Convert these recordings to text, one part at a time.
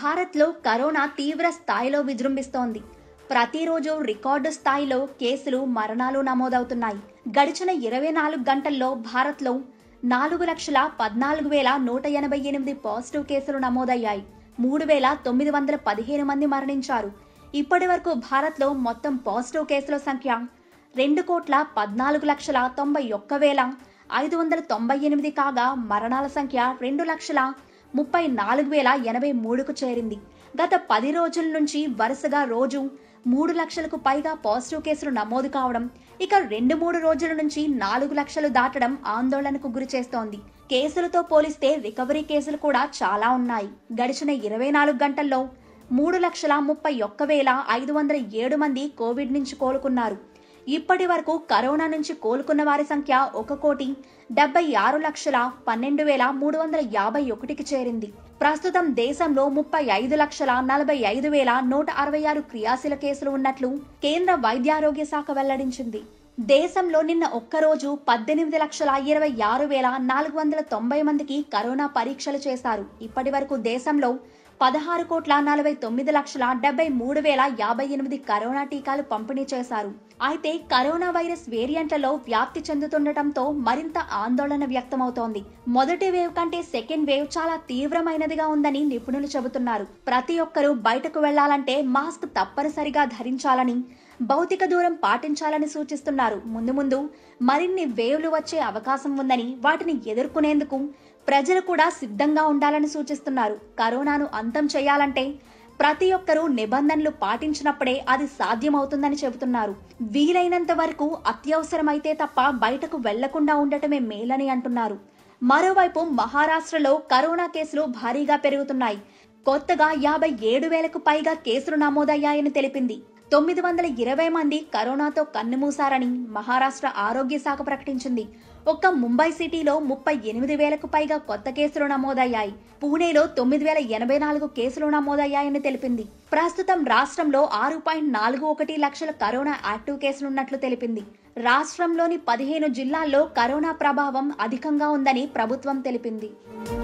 భారత్లో కరోనా తీవ్ర స్థాయిలో విజృంభిస్తోంది ప్రతిరోజు రికార్డు స్థాయిలో కేసులు మరణాలు నమోదవుతున్నాయి గడిచిన ఇరవై నాలుగు గంటల్లో భారత్లో నాలుగు లక్షల పద్నాలుగు వేల నూట ఎనభై ఎనిమిది పాజిటివ్ కేసులు నమోదయ్యాయి మూడు వేల తొమ్మిది వందల పదిహేను మంది మరణించారు ఇప్పటి వరకు భారత్లో మొత్తం పాజిటివ్ కేసుల సంఖ్య రెండు కోట్ల పద్నాలుగు లక్షల తొంభై ఒక్క వేల ఐదు వందల తొంభై ఎనిమిది కాగా మరణాల సంఖ్య రెండు లక్షల ముప్పై నాలుగు వేల ఎనభై మూడుకు చేరింది గత పది రోజుల నుంచి వరుసగా రోజు మూడు లక్షలకు పైగా పాజిటివ్ కేసులు నమోదు కావడం ఇక రెండు మూడు రోజుల నుంచి నాలుగు లక్షలు దాటడం ఆందోళనకు గురి చేస్తోంది కేసులతో పోలిస్తే రికవరీ కేసులు కూడా చాలా ఉన్నాయి గడిచిన ఇరవై నాలుగు గంటల్లో మూడు లక్షల ముప్పై ఒక్క వేల ఐదు వందల ఏడు మంది కోవిడ్ నుంచి కోలుకున్నారు ఇప్పటి వరకు కరోనా నుంచి కోలుకున్న వారి సంఖ్య ఒక కోటి డెబ్బై ఆరు లక్షల పన్నెండు వేల మూడు వందల యాభై ఒకటికి చేరింది ప్రస్తుతం దేశంలో ముప్పై ఐదు లక్షల నలభై ఐదు వేల నూట అరవై ఆరు క్రియాశీల కేసులు ఉన్నట్లు కేంద్ర వైద్యారోగ్య శాఖ వెల్లడించింది దేశంలో నిన్న ఒక్కరోజు పద్దెనిమిది లక్షల ఇరవై ఆరు వేల నాలుగు వందల తొంభై మందికి కరోనా పరీక్షలు చేశారు ఇప్పటి వరకు దేశంలో పదహారు కోట్ల నలభై తొమ్మిది లక్షల డెబ్బై మూడు వేల యాభై ఎనిమిది కరోనా టీకాలు పంపిణీ చేశారు అయితే కరోనా వైరస్ వేరియంట్లలో వ్యాప్తి చెందుతుండటంతో మరింత ఆందోళన వ్యక్తమవుతోంది మొదటి వేవ్ కంటే సెకండ్ వేవ్ చాలా తీవ్రమైనదిగా ఉందని నిపుణులు చెబుతున్నారు ప్రతి ఒక్కరూ బయటకు వెళ్లాలంటే మాస్క్ తప్పనిసరిగా ధరించాలని భౌతిక దూరం పాటించాలని సూచిస్తున్నారు ముందు ముందు మరిన్ని వేవ్లు వచ్చే అవకాశం ఉందని వాటిని ఎదుర్కొనేందుకు ప్రజలు కూడా సిద్ధంగా ఉండాలని సూచిస్తున్నారు కరోనాను అంతం చేయాలంటే ప్రతి ఒక్కరూ నిబంధనలు పాటించినప్పుడే అది సాధ్యమవుతుందని చెబుతున్నారు వీలైనంత వరకు అత్యవసరమైతే తప్ప బయటకు వెళ్లకుండా ఉండటమే మేలని అంటున్నారు మరోవైపు మహారాష్ట్రలో కరోనా కేసులు భారీగా పెరుగుతున్నాయి కొత్తగా యాభై ఏడు వేలకు పైగా కేసులు నమోదయ్యాయని తెలిపింది తొమ్మిది వందల ఇరవై మంది కరోనాతో కన్నుమూశారని మహారాష్ట్ర ఆరోగ్య శాఖ ప్రకటించింది ఒక్క ముంబై సిటీలో ముప్పై ఎనిమిది వేలకు పైగా కొత్త కేసులు నమోదయ్యాయి పూణేలో తొమ్మిది వేల ఎనభై నాలుగు కేసులు నమోదయ్యాయని తెలిపింది ప్రస్తుతం రాష్ట్రంలో ఆరు పాయింట్ నాలుగు ఒకటి లక్షల కరోనా యాక్టివ్ కేసులున్నట్లు తెలిపింది రాష్ట్రంలోని పదిహేను జిల్లాల్లో కరోనా ప్రభావం అధికంగా ఉందని ప్రభుత్వం తెలిపింది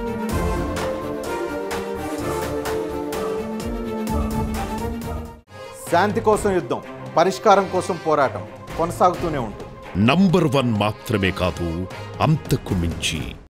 శాంతి కోసం యుద్ధం పరిష్కారం కోసం పోరాటం కొనసాగుతూనే ఉంటుంది నంబర్ వన్ మాత్రమే కాదు అంతకు మించి